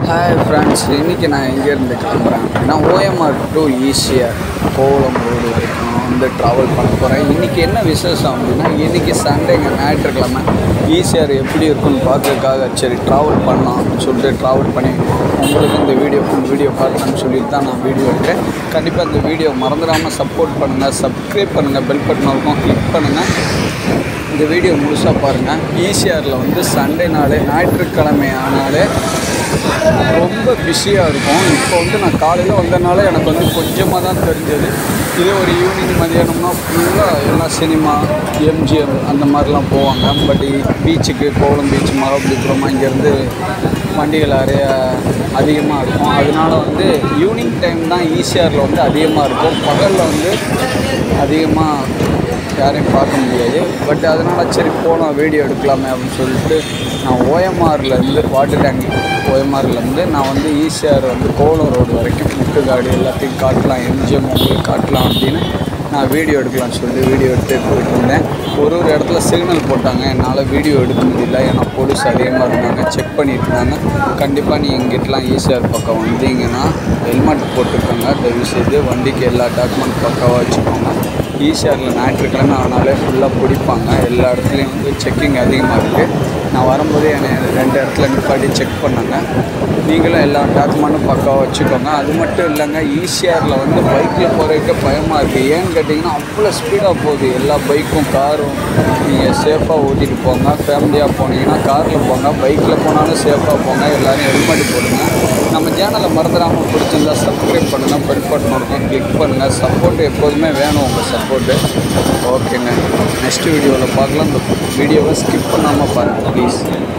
hi friends இன்றைக்கி நான் எங்கேருந்து கிளம்புறேன் நான் ஓஎம்ஆர் டு ஈஸியாக கோவளம் ரோடு வரைக்கும் வந்து ட்ராவல் பண்ண போகிறேன் இன்றைக்கி என்ன விசேஷம் அப்படின்னா இன்றைக்கி சண்டேங்க ஞாயிற்றுக்கிழமை ஈஸியார் எப்படி இருக்குன்னு பார்க்கறதுக்காக சரி ட்ராவல் பண்ணலாம் அப்படின்னு சொல்லிட்டு ட்ராவல் பண்ணி உங்களுக்கு இந்த வீடியோ ஃபுல் வீடியோ காட்டணும்னு சொல்லிட்டு தான் நான் வீடியோ எடுத்தேன் கண்டிப்பாக இந்த வீடியோ மறந்துடாமல் சப்போர்ட் பண்ணுங்கள் சப்ஸ்கிரைப் பண்ணுங்கள் பெல் பட்டன் இருக்கும் கிளிக் பண்ணுங்கள் இந்த வீடியோ முழுசாக பாருங்கள் ஈசிஆரில் வந்து சண்டே நாளே ஞாயிற்றுக்கிழமை ஆனாலே ரொம்ப பிஸியாக இருக்கும் இப்போ வந்து நான் காலையில் வந்தனால எனக்கு வந்து கொஞ்சமாக தான் தெரிஞ்சது இதே ஒரு ஈவினிங் மதியானம்னா ஃபுல்லாக எல்லாம் சினிமா எம்ஜிஎம் அந்த மாதிரிலாம் போவாங்க பட் பீச்சுக்கு கோவளம் பீச் மகாபலிபுரம் இங்கேருந்து வண்டிகள் நிறைய அதிகமாக இருக்கும் அதனால வந்து ஈவினிங் டைம் தான் ஈசிஆரில் வந்து அதிகமாக இருக்கும் பகலில் வந்து அதிகமாக யாரையும் பார்க்க முடியாது பட் அதனால் சரி போனோம் வீடியோ எடுக்கலாமே அப்படின்னு சொல்லிட்டு நான் ஓஎம்ஆர்லேருந்து வாட்டர் டேங்க் ஓஎம்ஆர்லேருந்து நான் வந்து ஈசிஆர் வந்து கோவளம் ரோடு வரைக்கும் முட்டுக்காடு எல்லாத்தையும் காட்டலாம் எம்ஜிஎம் உங்களுக்கு காட்டலாம் அப்படின்னு நான் வீடியோ எடுக்கலாம்னு சொல்லி வீடியோ எடுத்து போயிட்டு இருந்தேன் ஒரு ஒரு இடத்துல சிக்னல் போட்டாங்க என்னால் வீடியோ எடுக்க முடியல ஏன்னா போலீஸ் அதிகமாக இருந்தாங்க செக் பண்ணிட்டு இருந்தாங்க கண்டிப்பாக நீ இங்கிட்டலாம் ஈசிஆர் பக்கம் வந்தீங்கன்னா ஹெல்மெட் போட்டுக்கோங்க தயவு செய்து வண்டிக்கு எல்லா டாக்குமெண்ட் பக்காவாக வச்சுக்கோங்க ஈசிஆரில் ஞாயிற்றுக்கிழமை ஆனாலே ஃபுல்லாக பிடிப்பாங்க எல்லா இடத்துலையும் வந்து செக்கிங் அதிகமாக இருக்குது நான் வரும்போதே என்னை ரெண்டு இடத்துல நிப்பாட்டி செக் பண்ணாங்க நீங்களும் எல்லா டாக்குமெண்ட்டும் பக்காவாக வச்சுக்கோங்க அது மட்டும் இல்லைங்க ஈசிஆரில் வந்து பைக்கில் போகிறதுக்கு பயமாக இருக்குது ஏன்னு கேட்டிங்கன்னா அவ்வளோ ஸ்பீடாக போகுது எல்லா பைக்கும் காரும் நீங்கள் சேஃபாக ஓட்டிகிட்டு போங்க ஃபேமிலியாக போனீங்கன்னா காரில் போங்க பைக்கில் போனாலும் சேஃபாக போங்க எல்லோரும் ஹெல்மெட் போடுங்க நம்ம சேனலை மறந்துடாமல் பிடிச்சிருந்தா சப்ஸ்கிரைப் பண்ணுங்கள் பெல் பட்டன் இருக்கும் கிளிக் பண்ணுங்கள் சப்போர்ட் எப்போதுமே வேணும் உங்கள் சப்போர்ட்டு ஓகேங்க நெக்ஸ்ட் வீடியோவில் பார்க்கலாம் இந்த வீடியோவை ஸ்கிப் பண்ணாமல் பாருங்கள் ப்ளீஸ்